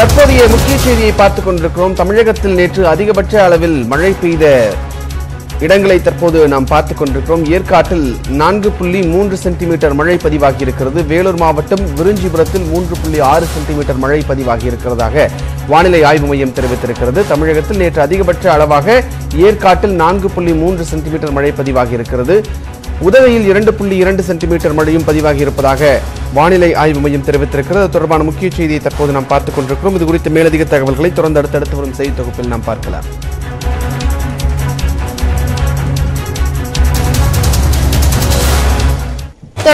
தற்போதைய முக்கிய செய்தியை பார்த்துக் கொண்டிருக்கிறோம் தமிழகத்தில் நேற்று அதிகபட்ச அளவில் மழை பெய்த இடங்களை தற்போது நாம் பார்த்துக் கொண்டிருக்கிறோம் ஏற்காட்டில் நான்கு புள்ளி மூன்று சென்டிமீட்டர் மழை பதிவாகி இருக்கிறது வேலூர் மாவட்டம் விருஞ்சிபுரத்தில் மூன்று புள்ளி ஆறு சென்டிமீட்டர் மழை பதிவாகி இருக்கிறதாக வானிலை ஆய்வு மையம் தெரிவித்திருக்கிறது தமிழகத்தில் நேற்று அதிகபட்ச அளவாக ஏற்காட்டில் நான்கு புள்ளி மூன்று சென்டிமீட்டர் மழை பதிவாகி இருக்கிறது உதகையில் இரண்டு புள்ளி இரண்டு சென்டிமீட்டர் மழையும் பதிவாகி இருப்பதாக வானிலை ஆய்வு மையம் தெரிவித்திருக்கிறது அது தொடர்பான முக்கிய செய்தியை தற்போது நாம் பார்த்துக் கொண்டிருக்கிறோம் இது குறித்த மேலதிக தகவல்களை தொடர்ந்து அடுத்தடுத்து வரும் செய்தி தொகுப்பில் நாம் பார்க்கலாம்